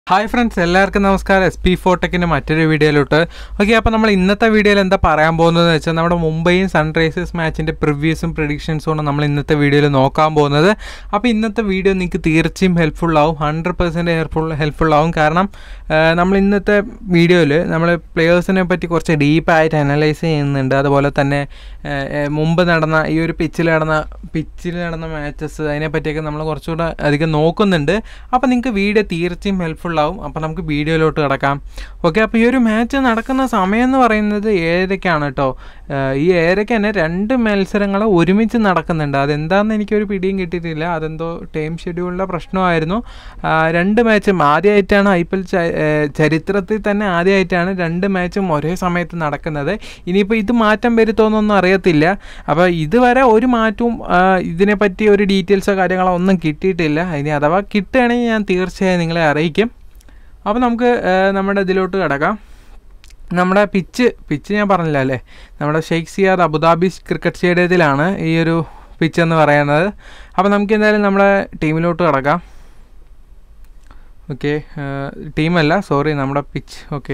hi friends എല്ലാവർക്കും നമസ്കാരം S P ഫോട്ടെക്കിൻ്റെ മറ്റൊരു വീഡിയോയിലോട്ട് ഓക്കെ അപ്പോൾ നമ്മൾ ഇന്നത്തെ വീഡിയോയിൽ എന്താ പറയാൻ പോകുന്നതെന്ന് വെച്ചാൽ നമ്മുടെ മുംബൈയും സൺറൈസേഴ്സ് മാച്ചിൻ്റെ പ്രിവ്യൂസും പ്രഡിക്ഷൻസും ആണ് നമ്മൾ ഇന്നത്തെ വീഡിയോയിൽ നോക്കാൻ പോകുന്നത് അപ്പോൾ ഇന്നത്തെ വീഡിയോ നിങ്ങൾക്ക് തീർച്ചയായും ഹെൽപ്ഫുൾ ആവും ഹൺഡ്രഡ് പെർസെൻറ്റ് ഹെൽപ്ഫുൾ ഹെൽപ്ഫുൾ ആവും കാരണം ആ, നമ്മൾ ഇന്നത്തെ വീഡിയോയിൽ നമ്മൾ പ്ലെയേഴ്സിനെ പറ്റി കുറച്ച് ഡീപ്പായിട്ട് അനലൈസ് ചെയ്യുന്നുണ്ട് അതുപോലെ തന്നെ ആ, ആ, മുമ്പ് നടന്ന ഈ ഒരു പിച്ചിൽ നടന്ന പിച്ചിൽ നടന്ന മാച്ചസ് അതിനെപ്പറ്റിയൊക്കെ നമ്മൾ കുറച്ചുകൂടെ അധികം നോക്കുന്നുണ്ട് അപ്പോൾ നിങ്ങൾക്ക് വീഡിയോ തീർച്ചയായും ഹെൽപ്ഫുൾ ആവും അപ്പോൾ നമുക്ക് വീഡിയോയിലോട്ട് കിടക്കാം ഓക്കെ അപ്പോൾ ഈ ഒരു മാച്ച് നടക്കുന്ന സമയം എന്ന് പറയുന്നത് ഏഴരയ്ക്കാണ് കേട്ടോ ആഹ് ഈ ഏഴരയ്ക്ക് തന്നെ രണ്ട് മത്സരങ്ങൾ ഒരുമിച്ച് നടക്കുന്നുണ്ട് അതെന്താണെന്ന് എനിക്കൊരു പിടിയും കിട്ടിയിട്ടില്ല അതെന്തോ ടൈം ഷെഡ്യൂളിൻ്റെ പ്രശ്നമായിരുന്നു ആഹ് രണ്ട് മാച്ചും ആദ്യമായിട്ടാണ് ഐ പി എൽ ചരിത്രത്തിൽ തന്നെ ആദ്യമായിട്ടാണ് രണ്ട് മാച്ചും ഒരേ സമയത്ത് നടക്കുന്നത് ഇനിയിപ്പോൾ ഇത് മാറ്റം വരുത്തോന്നൊന്നും അറിയത്തില്ല അപ്പോൾ ഇതുവരെ ഒരു മാറ്റവും ആഹ് ഇതിനെപ്പറ്റി ഒരു ഡീറ്റെയിൽസോ കാര്യങ്ങളോ ഒന്നും കിട്ടിയിട്ടില്ല ഇനി അഥവാ കിട്ടുകയാണെങ്കിൽ ഞാൻ തീർച്ചയായും നിങ്ങളെ അറിയിക്കും അപ്പോൾ നമുക്ക് ആഹ് നമ്മുടെ ഇതിലോട്ട് കിടക്കാം നമ്മുടെ പിച്ച് പിച്ച് ഞാൻ പറഞ്ഞില്ല അല്ലേ നമ്മുടെ ഷെയ്ഖ് സിയാദ് അബുദാബി ക്രിക്കറ്റ് സ്റ്റേഡിയത്തിലാണ് ഈ ഒരു പിച്ച് എന്ന് പറയുന്നത് അപ്പോൾ നമുക്ക് എന്തായാലും നമ്മുടെ ടീമിലോട്ട് കിടക്കാം ഓക്കെ ടീമല്ല സോറി നമ്മുടെ പിച്ച് ഓക്കെ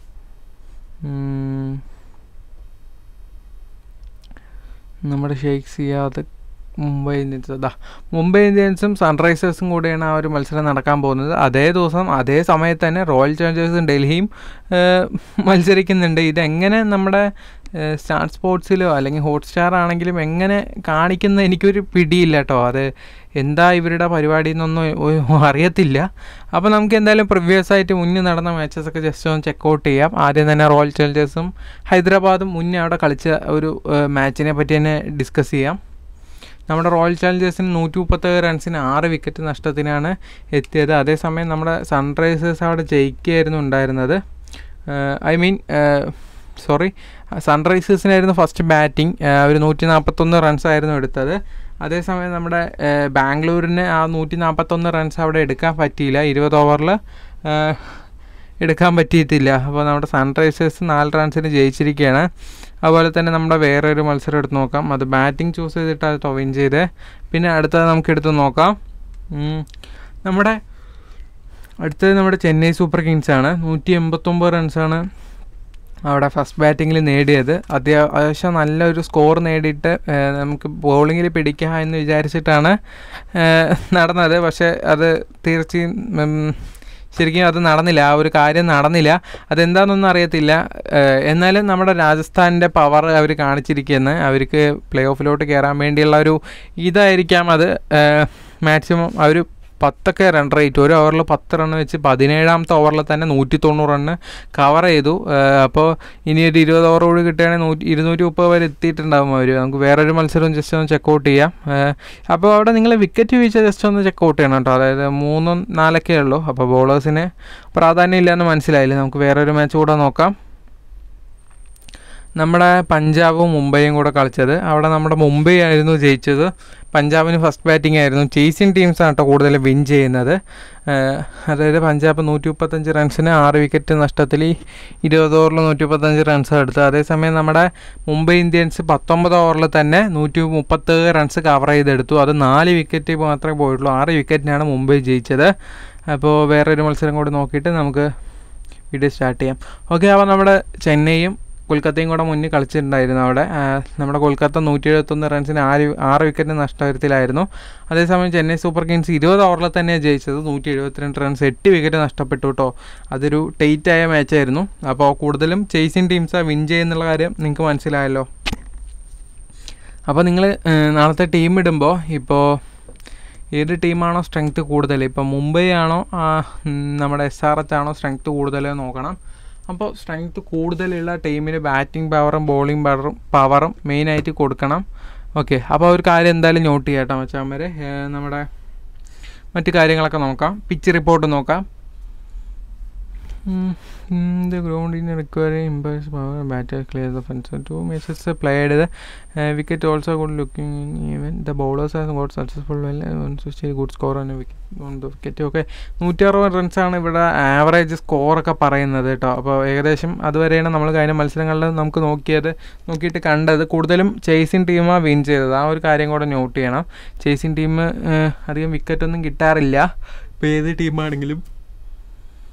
നമ്മുടെ ഷെയ്ഖ് സിയാദ് മുംബൈ ഇന്ത്യൻസ് അതാ മുംബൈ ഇന്ത്യൻസും സൺറൈസേഴ്സും കൂടെയാണ് ആ ഒരു മത്സരം നടക്കാൻ പോകുന്നത് അതേ ദിവസം അതേ സമയത്ത് തന്നെ റോയൽ ചാലഞ്ചേഴ്സും ഡൽഹിയും ഏഹ്, മത്സരിക്കുന്നുണ്ട് ഇതെങ്ങനെ നമ്മുടെ ഏഹ്, സ്റ്റാർ സ്പോർട്സിലോ അല്ലെങ്കിൽ ഹോട്ട്സ്റ്റാർ ആണെങ്കിലും എങ്ങനെ കാണിക്കുന്ന എനിക്കൊരു പിടിയില്ല കേട്ടോ അത് എന്താ ഇവരുടെ പരിപാടി എന്നൊന്നും ഒ- അറിയത്തില്ല അപ്പോൾ നമുക്ക് എന്തായാലും പ്രിവ്യസ് ആയിട്ട് മുന്നേ നടന്ന മാച്ചസ് ഒക്കെ ജസ്റ്റ് ഒന്ന് ചെക്കൗട്ട് ചെയ്യാം ആദ്യം തന്നെ റോയൽ ചാലഞ്ചേഴ്സും ഹൈദരാബാദും മുന്നേ അവിടെ കളിച്ച ഒരു മാച്ചിനെ പറ്റി തന്നെ ഡിസ്കസ് ചെയ്യാം നമ്മുടെ റോയൽ ചാലഞ്ചേഴ്സിന് നൂറ്റി മുപ്പത്തേഴ് റൺസിന് ആറ് വിക്കറ്റ് നഷ്ടത്തിനാണ് എത്തിയത് അതേസമയം നമ്മുടെ സൺറൈസേഴ്സ് അവിടെ ജയിക്കുകയായിരുന്നു ഉണ്ടായിരുന്നത് ഐ മീൻ സോറി സൺറൈസേഴ്സിനായിരുന്നു ഫസ്റ്റ് ബാറ്റിംഗ് അവർ നൂറ്റി നാൽപ്പത്തൊന്ന് റൺസ് ആയിരുന്നു എടുത്തത് അതേസമയം നമ്മുടെ ഏഹ്, ബാംഗ്ലൂരിന് ആ നൂറ്റി നാൽപ്പത്തൊന്ന് റൺസ് അവിടെ എടുക്കാൻ പറ്റിയില്ല ഇരുപത് ഓവറിൽ എടുക്കാൻ പറ്റിയിട്ടില്ല അപ്പോൾ നമ്മുടെ സൺറൈസേഴ്സ് നാല് റൺസിന് ജയിച്ചിരിക്കുകയാണ് അതുപോലെ തന്നെ നമ്മുടെ വേറെ ഒരു മത്സരം എടുത്ത് നോക്കാം അത് ബാറ്റിംഗ് ചൂസ് ചെയ്തിട്ടാണ് കേട്ടോ വിൻ ചെയ്തത് പിന്നെ അടുത്തത് നമുക്ക് എടുത്ത് നോക്കാം ഉം, നമ്മുടെ അടുത്തത് നമ്മുടെ ചെന്നൈ സൂപ്പർ കിങ്സ് ആണ് നൂറ്റി എൺപത്തൊമ്പത് റൺസാണ് അവിടെ ഫസ്റ്റ് ബാറ്റിങ്ങിൽ നേടിയത് അത്യാ അത്യാവശ്യം നല്ലൊരു സ്കോർ നേടിയിട്ട് ഏഹ്, നമുക്ക് ബോളിങ്ങിൽ പിടിക്കുക എന്ന് വിചാരിച്ചിട്ടാണ് ഏഹ്, നടന്നത് പക്ഷേ അത് തീർച്ചയായും ഉം, ശരിക്കും അത് നടന്നില്ല ആ ഒരു കാര്യം നടന്നില്ല അതെന്താണെന്നൊന്നും അറിയത്തില്ല ഏഹ്, എന്നാലും നമ്മുടെ രാജസ്ഥാനിൻ്റെ പവർ അവർ കാണിച്ചിരിക്കുന്നത് അവർക്ക് പ്ലേ ഓഫിലോട്ട് കയറാൻ വേണ്ടിയുള്ള ഒരു ഇതായിരിക്കാം അത് മാക്സിമം അവർ പത്തൊക്കെ റൺ റേറ്റ് ഒരു ഓവറിൽ പത്ത് റൺ വെച്ച് പതിനേഴാമത്തെ ഓവറിൽ തന്നെ നൂറ്റി തൊണ്ണൂറ് റണ്ണ് കവർ ചെയ്തു അപ്പോൾ ഇനി ഒരു ഇരുപത് ഓവർ കൂടി കിട്ടുകയാണെങ്കിൽ നൂറ്റി ഇരുന്നൂറ്റി മുപ്പത് വരെ എത്തിയിട്ടുണ്ടാകും അവർ നമുക്ക് വേറൊരു മത്സരം ജസ്റ്റ് ഒന്ന് ചെക്കൗട്ട് ചെയ്യാം അപ്പോൾ അവിടെ നിങ്ങൾ വിക്കറ്റ് വീഴ്ച ജസ്റ്റ് ഒന്ന് ചെക്കൗട്ട് ചെയ്യണം കേട്ടോ അതായത് മൂന്നും നാലൊക്കെ ഉള്ളൂ അപ്പോൾ ബോളേഴ്സിന് പ്രാധാന്യം ഇല്ലയെന്ന് മനസ്സിലായില്ലേ നമുക്ക് വേറൊരു മാച്ച് കൂടെ നോക്കാം നമ്മുടെ പഞ്ചാബും മുംബൈയും കൂടെ കളിച്ചത് അവിടെ നമ്മുടെ മുംബൈ ആയിരുന്നു ജയിച്ചത് പഞ്ചാബിന് ഫസ്റ്റ് ബാറ്റിംഗ് ആയിരുന്നു ചേസിങ് ടീംസാണ് കേട്ടോ കൂടുതൽ വിൻ ചെയ്യുന്നത് ഏഹ് അതായത് പഞ്ചാബ് നൂറ്റി മുപ്പത്തഞ്ച് റൺസിന് ആറ് വിക്കറ്റ് നഷ്ടത്തിൽ ഈ ഇരുപത് ഓവറിൽ നൂറ്റി മുപ്പത്തഞ്ച് റൺസ് എടുത്തു അതേസമയം നമ്മുടെ മുംബൈ ഇന്ത്യൻസ് പത്തൊമ്പത് ഓവറിൽ തന്നെ നൂറ്റി മുപ്പത്തേഴ് റൺസ് കവർ ചെയ്തെടുത്തു അത് നാല് വിക്കറ്റ് മാത്രമേ പോയിട്ടുള്ളൂ ആറ് വിക്കറ്റിനാണ് മുംബൈ ജയിച്ചത് അപ്പോൾ വേറൊരു മത്സരം കൂടി നോക്കിയിട്ട് നമുക്ക് വീഡിയോ സ്റ്റാർട്ട് ചെയ്യാം ഓക്കെ അപ്പോൾ നമ്മുടെ ചെന്നൈയും കൊൽക്കത്തയും കൂടെ മുന്നിൽ കളിച്ചിട്ടുണ്ടായിരുന്നു അവിടെ ആ, നമ്മുടെ കൊൽക്കത്ത നൂറ്റി എഴുപത്തൊന്ന് റൺസിന് ആറ് ആറ് വിക്കറ്റ് നഷ്ടത്തിലായിരുന്നു അതേസമയം ചെന്നൈ സൂപ്പർ കിങ്സ് ഇരുപത് ഓവറിൽ തന്നെയാണ് ജയിച്ചത് നൂറ്റി എഴുപത്തിരണ്ട് റൺസ് എട്ട് വിക്കറ്റ് നഷ്ടപ്പെട്ടു കേട്ടോ അതൊരു ടൈറ്റ് ആയ മാച്ചായിരുന്നു അപ്പോൾ കൂടുതലും ചേസിങ് ടീംസാണ് വിൻ ചെയ്യുന്നുള്ള കാര്യം നിങ്ങൾക്ക് മനസ്സിലായല്ലോ അപ്പോൾ നിങ്ങൾ നാളത്തെ ടീം ഇടുമ്പോൾ ഇപ്പോൾ ഏത് ടീമാണോ സ്ട്രെങ്ത് കൂടുതൽ ഇപ്പോൾ മുംബൈ ആണോ ആ, ഉം, നമ്മുടെ എസ് ആർ എച്ച് ആണോ സ്ട്രെങ്ത് കൂടുതൽ നോക്കണം അപ്പോൾ സ്ട്രെങ്ത് കൂടുതലുള്ള ടീമിന് ബാറ്റിംഗ് പവറും ബോളിംഗ് പവറും പവറും മെയിനായിട്ട് കൊടുക്കണം ഓക്കെ അപ്പോൾ ഒരു കാര്യം എന്തായാലും നോട്ട് ചെയ്യാം കേട്ടോ മച്ചാന്മാരെ ഏഹ്, നമ്മുടെ മറ്റു കാര്യങ്ങളൊക്കെ നോക്കാം പിച്ച് റിപ്പോർട്ട് നോക്കാം the ground in requiring impress power batter clear the fence two matches played wicket also good looking even the bowlers as got successful well good score ആണ് wicket on the wicket okay നൂറ്റി അറുപത് റൺസാണ് ഇവിടെ average സ്കോറൊക്കെ പറയുന്നത് കേട്ടോ അപ്പോൾ ഏകദേശം അതുവരെയാണ് നമ്മൾ കഴിഞ്ഞ മത്സരങ്ങളിൽ നമുക്ക് നോക്കിയത് നോക്കിയിട്ട് കണ്ടത് കൂടുതലും ചേസിങ് ടീമാണ് വിൻ ചെയ്തത് ആ ഒരു കാര്യം കൂടെ നോട്ട് ചെയ്യണം ചേസിങ് ടീം അധികം വിക്കറ്റൊന്നും കിട്ടാറില്ല ഇപ്പോൾ ഏത് ടീമാണെങ്കിലും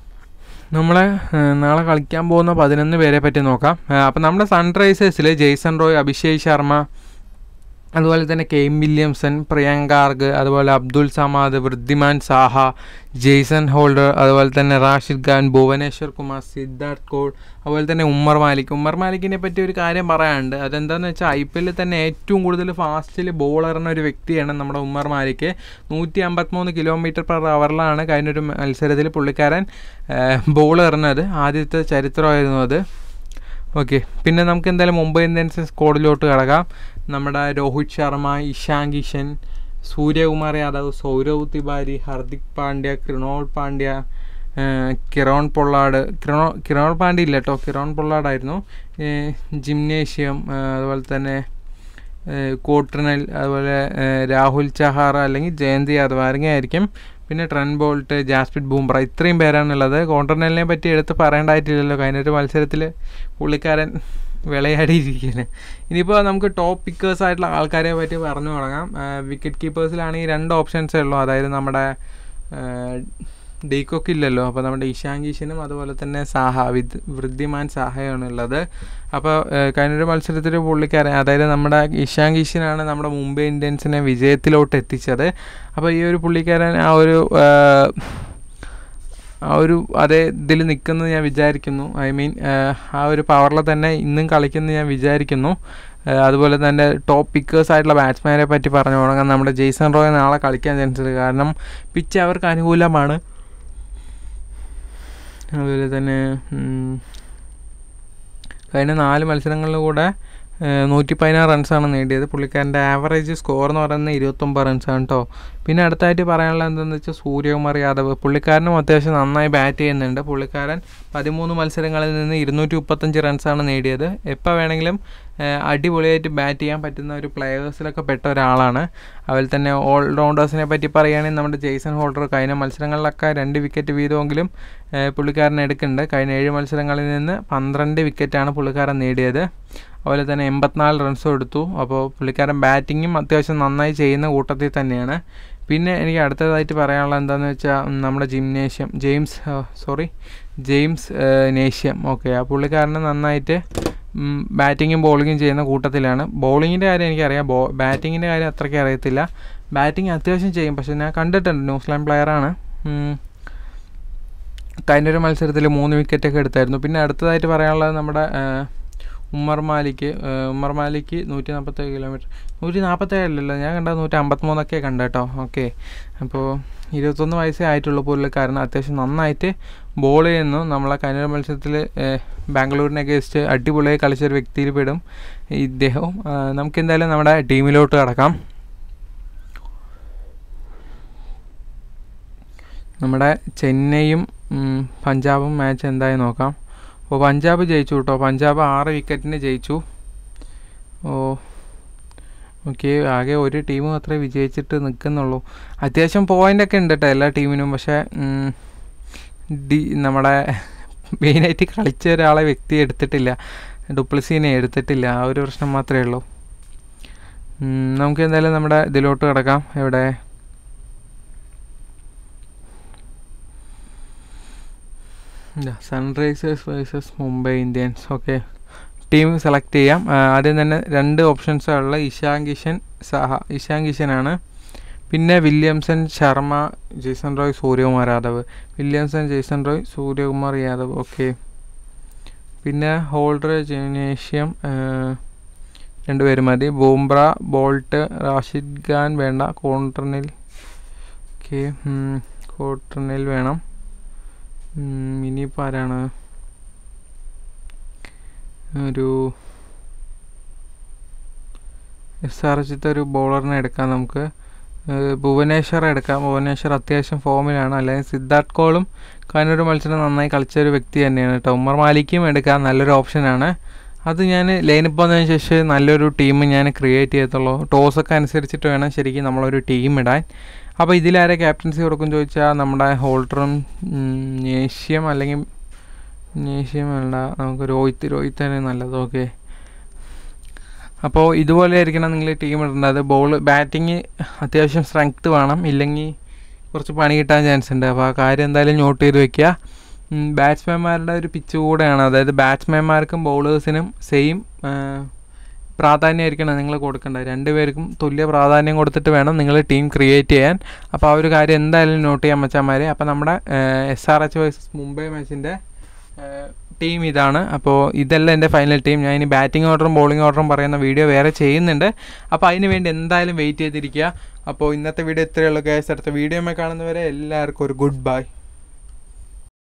നമ്മളെ ഏഹ്, നാളെ കളിക്കാൻ പോകുന്ന പതിനൊന്ന് പേരെ പറ്റി നോക്കാം അപ്പം നമ്മുടെ സൺറൈസേഴ്സിൽ ജെയ്സൺ റോയ് അഭിഷേക് ശർമ്മ അതുപോലെ തന്നെ കെയിം വില്യംസൺ പ്രിയങ്ക ഗാർഗ് അതുപോലെ അബ്ദുൽ സമാദ് വൃദ്ധിമാൻ സാഹ ജെയ്സൺ ഹോൾഡർ അതുപോലെ തന്നെ റാഷിദ് ഖാൻ ഭുവനേശ്വർ കുമാർ സിദ്ധാർത്ഥ് കോൾ അതുപോലെ തന്നെ ഉമ്മർ മാലിക് ഉമ്മർ മാലിക്കിനെ പറ്റി ഒരു കാര്യം പറയാനുണ്ട് അതെന്താണെന്ന് വെച്ചാൽ ഐ പി എല്ലിൽ തന്നെ ഏറ്റവും കൂടുതൽ ഫാസ്റ്റിൽ ബോൾ എറിയുന്ന ഒരു വ്യക്തിയാണ് നമ്മുടെ ഉമ്മർ മാലിക് നൂറ്റി അമ്പത്തിമൂന്ന് കിലോമീറ്റർ പെർ അവറിലാണ് കഴിഞ്ഞൊരു മത്സരത്തിൽ പുള്ളിക്കാരൻ ബോൾ എറിഞ്ഞത് ആദ്യത്തെ ചരിത്രമായിരുന്നു അത് ഓക്കെ പിന്നെ നമുക്ക് എന്തായാലും മുംബൈ ഇന്ത്യൻസ് സ്ക്വാഡിലോട്ട് കിടക്കാം നമ്മുടെ രോഹിത് ശർമ്മ ഇഷാൻ കിഷൻ സൂര്യകുമാർ യാദവ് സൗരവ് തിവാരി ഹർദിക് പാണ്ഡ്യ കൃണോൾ പാണ്ഡ്യ ഏഹ് കിറോൺ പൊള്ളാട് കിറോ കിറോൺ പാണ്ഡ്യ ഇല്ല കേട്ടോ കിറോൺ പൊള്ളാടായിരുന്നു ഏഹ് ജിംനേഷ്യം ഏഹ് അതുപോലെ തന്നെ ഏഹ് കോട്രിനൽ അതുപോലെ ഏഹ് രാഹുൽ ചഹാർ അല്ലെങ്കിൽ ജയന്ത് യാദവ് ആരെങ്കിലും ആയിരിക്കും പിന്നെ ട്രെൻ ബോൾട്ട് ജാസ്പിറ്റ് ബൂംബ്ര ഇത്രയും പേരാണുള്ളത് കോൺട്രനലിനെ പറ്റി എടുത്ത് പറയേണ്ടതായിട്ടില്ലല്ലോ കഴിഞ്ഞൊരു മത്സരത്തിൽ പുള്ളിക്കാരൻ വിളയാടിയിരിക്കുകയാണ് ഇനിയിപ്പോൾ നമുക്ക് ടോപ്പ് പിക്കേഴ്സ് ആയിട്ടുള്ള ആൾക്കാരെ പറ്റി പറഞ്ഞു തുടങ്ങാം വിക്കറ്റ് കീപ്പേഴ്സിലാണെങ്കിൽ രണ്ട് ഓപ്ഷൻസേ ഉള്ളൂ അതായത് നമ്മുടെ ഡീകോക്ക് ഇല്ലല്ലോ അപ്പോൾ നമ്മുടെ ഇഷാൻ കിഷനും അതുപോലെ തന്നെ സാഹ വിദ് വൃദ്ധിമാൻ സാഹയാണ് ഉള്ളത് അപ്പോൾ കഴിഞ്ഞൊരു മത്സരത്തിൽ പുള്ളിക്കാരൻ അതായത് നമ്മുടെ ഇഷാൻ കിഷനാണ് നമ്മുടെ മുംബൈ ഇന്ത്യൻസിനെ വിജയത്തിലോട്ട് എത്തിച്ചത് അപ്പോൾ ഈ ഒരു പുള്ളിക്കാരൻ ആ ഒരു ഏഹ്, ആ ഒരു അതേ ഇതിൽ നിൽക്കുന്നത് ഞാൻ വിചാരിക്കുന്നു ഐ മീൻ ആ ഒരു പവറിൽ തന്നെ ഇന്നും കളിക്കുന്നത് ഞാൻ വിചാരിക്കുന്നു ഏഹ് അതുപോലെ തന്നെ ടോപ്പ് പിക്കേഴ്സ് ആയിട്ടുള്ള ബാറ്റ്സ്മാനെ പറ്റി പറഞ്ഞു തുടങ്ങാം നമ്മുടെ ജെയ്സൺ റോയ് നാളെ കളിക്കാൻ ചാൻസ് ഉണ്ട് കാരണം പിച്ച് അവർക്ക് അനുകൂലമാണ് അതുപോലെ തന്നെ ഉം, കഴിഞ്ഞ നാല് മത്സരങ്ങളിൽ കൂടെ നൂറ്റി പതിനാറ് റൺസാണ് നേടിയത് പുള്ളിക്കാരൻ്റെ ആവറേജ് സ്കോർ എന്ന് പറയുന്നത് ഇരുപത്തൊമ്പത് റൺസാണ് കേട്ടോ പിന്നെ അടുത്തായിട്ട് പറയാനുള്ളത് എന്താണെന്ന് വെച്ചാൽ സൂര്യകുമാർ യാദവ് പുള്ളിക്കാരനും അത്യാവശ്യം നന്നായി ബാറ്റ് ചെയ്യുന്നുണ്ട് പുള്ളിക്കാരൻ പതിമൂന്ന് മത്സരങ്ങളിൽ നിന്ന് ഇരുന്നൂറ്റി മുപ്പത്തഞ്ച് റൺസാണ് നേടിയത് എപ്പോൾ വേണമെങ്കിലും ഏഹ്, അടിപൊളിയായിട്ട് ബാറ്റ് ചെയ്യാൻ പറ്റുന്ന ഒരു പ്ലെയേഴ്സിലൊക്കെ പെട്ട ഒരാളാണ് അതുപോലെ തന്നെ ഓൾറൗണ്ടേഴ്സിനെ പറ്റി പറയുകയാണെങ്കിൽ നമ്മുടെ ജെയ്സൺ ഹോൾഡർ കഴിഞ്ഞ മത്സരങ്ങളിലൊക്കെ രണ്ട് വിക്കറ്റ് വീതമെങ്കിലും ഏഹ്, പുള്ളിക്കാരൻ എടുക്കുന്നുണ്ട് കഴിഞ്ഞ ഏഴ് മത്സരങ്ങളിൽ നിന്ന് പന്ത്രണ്ട് വിക്കറ്റാണ് പുള്ളിക്കാരൻ നേടിയത് അതുപോലെ തന്നെ എൺപത്തിനാല് റൺസും എടുത്തു അപ്പോൾ പുള്ളിക്കാരൻ ബാറ്റിങ്ങും അത്യാവശ്യം നന്നായി ചെയ്യുന്ന കൂട്ടത്തിൽ തന്നെയാണ് പിന്നെ എനിക്ക് അടുത്തതായിട്ട് പറയാനുള്ളത് എന്താണെന്ന് വെച്ചാൽ ഉം, നമ്മുടെ ജിംനേഷ്യം ജെയിംസ് സോറി ജെയിംസ് ഏഹ്, നേഷ്യം ഓക്കെ ആ പുള്ളിക്കാരന് നന്നായിട്ട് ബാറ്റിങ്ങും ബോളിങ്ങും ചെയ്യുന്ന കൂട്ടത്തിലാണ് ബോളിങ്ങിൻ്റെ കാര്യം എനിക്കറിയാം ബോ ബാറ്റിങ്ങിൻ്റെ കാര്യം അത്രയ്ക്ക് അറിയത്തില്ല ബാറ്റിംഗ് അത്യാവശ്യം ചെയ്യും പക്ഷേ ഞാൻ കണ്ടിട്ടുണ്ട് ന്യൂസിലാൻഡ് പ്ലെയറാണ് കഴിഞ്ഞൊരു മത്സരത്തിൽ മൂന്ന് വിക്കറ്റൊക്കെ എടുത്തായിരുന്നു പിന്നെ അടുത്തതായിട്ട് പറയാനുള്ളത് നമ്മുടെ ഏഹ്, ഉമ്മർ മാലിക്ക് ഏഹ്, ഉമ്മർ മാലിക്ക് നൂറ്റി നാൽപ്പത്തേഴ് കിലോമീറ്റർ നൂറ്റി നാൽപ്പത്തേഴല്ലല്ലോ ഞാൻ കണ്ടത് നൂറ്റി അമ്പത്തിമൂന്നൊക്കെ കണ്ട കേട്ടോ ഓക്കെ അപ്പോൾ ഇരുപത്തൊന്ന് വയസ്സേ ആയിട്ടുള്ളൂ പുള്ളിക്കാരൻ അത്യാവശ്യം നന്നായിട്ട് ബോൾ ചെയ്യുന്നു നമ്മളെ കഴിഞ്ഞ മത്സരത്തിൽ ബാംഗ്ലൂരിനെ അഗേൻസ്റ്റ് അടിപൊളിയായി കളിച്ചൊരു വ്യക്തിയിൽ പെടും ഇദ്ദേഹവും ആ, നമുക്ക് എന്തായാലും നമ്മുടെ ടീമിലോട്ട് കടക്കാം നമ്മുടെ ചെന്നൈയും ഉം, പഞ്ചാബും മാച്ച് എന്തായി നോക്കാം ഓ പഞ്ചാബ് ജയിച്ചു കേട്ടോ പഞ്ചാബ് ആറ് വിക്കറ്റിന് ജയിച്ചു ഓ ഓക്കെ ആകെ ഒരു ടീം മാത്രമേ വിജയിച്ചിട്ട് നിൽക്കുന്നുള്ളൂ അത്യാവശ്യം പോയിൻ്റൊക്കെ ഉണ്ട് കേട്ടോ എല്ലാ ടീമിനും പക്ഷേ ഉം, ഡി നമ്മുടെ മെയിനായിട്ട് കളിച്ച ഒരാളെ വ്യക്തി എടുത്തിട്ടില്ല ഡുപ്ലസീനെ എടുത്തിട്ടില്ല ആ ഒരു പ്രശ്നം മാത്രമേ ഉള്ളൂ ഉം, നമുക്ക് എന്തായാലും നമ്മുടെ ഇതിലോട്ട് കിടക്കാം എവിടെ Sunrisers versus Mumbai Indians okay team select ചെയ്യാം ആ, ആദ്യം തന്നെ രണ്ട് ഓപ്ഷൻസാണുള്ള ഇഷാൻ കിഷൻ സഹ ഇഷാൻ കിഷനാണ് പിന്നെ Williamson Sharma Jason Roy Suryakumar Yadav Williamson Jason Roy Suryakumar Yadav okay പിന്നെ ഹോൾഡർ ജനേഷ്യം രണ്ടുപേരും മതി ബൂംബ്ര ബോൾട്ട് റാഷിദ് ഖാൻ വേണ്ട കോൺട്രനിൽ ഓക്കെ കോട്രനിൽ വേണം ഉം, ഇനിയിപ്പോൾ ആരാണ് ഒരു എസ് ആർ എച്ചിത്തെ ഒരു ബോളറിനെ എടുക്കാം നമുക്ക് ഏഹ് ഭുവനേശ്വർ എടുക്കാം ഭുവനേശ്വർ അത്യാവശ്യം ഫോമിലാണ് അല്ലെങ്കിൽ സിദ്ധാർത്ഥ് കോളും കഴിഞ്ഞൊരു മത്സരം നന്നായി കളിച്ച ഒരു വ്യക്തി തന്നെയാണ് കേട്ടോ ഉമ്മർ മാലിക്കും എടുക്കാം നല്ലൊരു ഓപ്ഷനാണ് അത് ഞാൻ ലൈനപ്പ് വന്നതിന് ശേഷം നല്ലൊരു ടീം ഞാൻ ക്രിയേറ്റ് ചെയ്യത്തുള്ളൂ ടോസൊക്കെ അനുസരിച്ചിട്ട് വേണം ശരിക്കും നമ്മളൊരു ടീം ഇടാൻ അപ്പോൾ ഇതിലാരെ ക്യാപ്റ്റൻസി കൊടുക്കും ചോദിച്ചാൽ നമ്മുടെ ഹോൾഡറും നേഷ്യം അല്ലെങ്കിൽ നേഷ്യം വേണ്ട നമുക്ക് രോഹിത് രോഹിത് തന്നെ നല്ലത് ഓക്കെ അപ്പോൾ ഇതുപോലെ ആയിരിക്കണം നിങ്ങൾ ടീം ഇടേണ്ടത് ബോൾ ബാറ്റിങ് അത്യാവശ്യം സ്ട്രെങ്ത് വേണം ഇല്ലെങ്കിൽ കുറച്ച് പണി കിട്ടാൻ ചാൻസ് ഉണ്ട് അപ്പോൾ ആ കാര്യം എന്തായാലും നോട്ട് ചെയ്ത് വെക്കുക ബാറ്റ്സ്മാൻമാരുടെ ഒരു പിച്ച് കൂടെയാണ് അതായത് ബാറ്റ്സ്മാൻമാർക്കും ബൗളേഴ്സിനും സെയിം പ്രാധാന്യമായിരിക്കണം നിങ്ങൾ കൊടുക്കേണ്ടത് രണ്ടുപേർക്കും തുല്യ പ്രാധാന്യം കൊടുത്തിട്ട് വേണം നിങ്ങൾ ടീം ക്രിയേറ്റ് ചെയ്യാൻ അപ്പോൾ ആ ഒരു കാര്യം എന്തായാലും നോട്ട് ചെയ്യാൻ മച്ചാന്മാരെ അപ്പോൾ നമ്മുടെ S R H versus Mumbai മാച്ചിൻ്റെ ടീം ഇതാണ് അപ്പോൾ ഇതല്ല എൻ്റെ ഫൈനൽ ടീം ഞാൻ ഇനി ബാറ്റിംഗ് ഓർഡറും ബോളിംഗ് ഓർഡറും പറയുന്ന വീഡിയോ വേറെ ചെയ്യുന്നുണ്ട് അപ്പോൾ അതിന് വേണ്ടി എന്തായാലും വെയിറ്റ് ചെയ്തിരിക്കുക അപ്പോൾ ഇന്നത്തെ വീഡിയോ ഇത്രയേ ഉള്ളൂ ഗൈസ് അടുത്ത വീഡിയോ കാണുന്നവരെ എല്ലാവർക്കും ഒരു ഗുഡ് ബൈ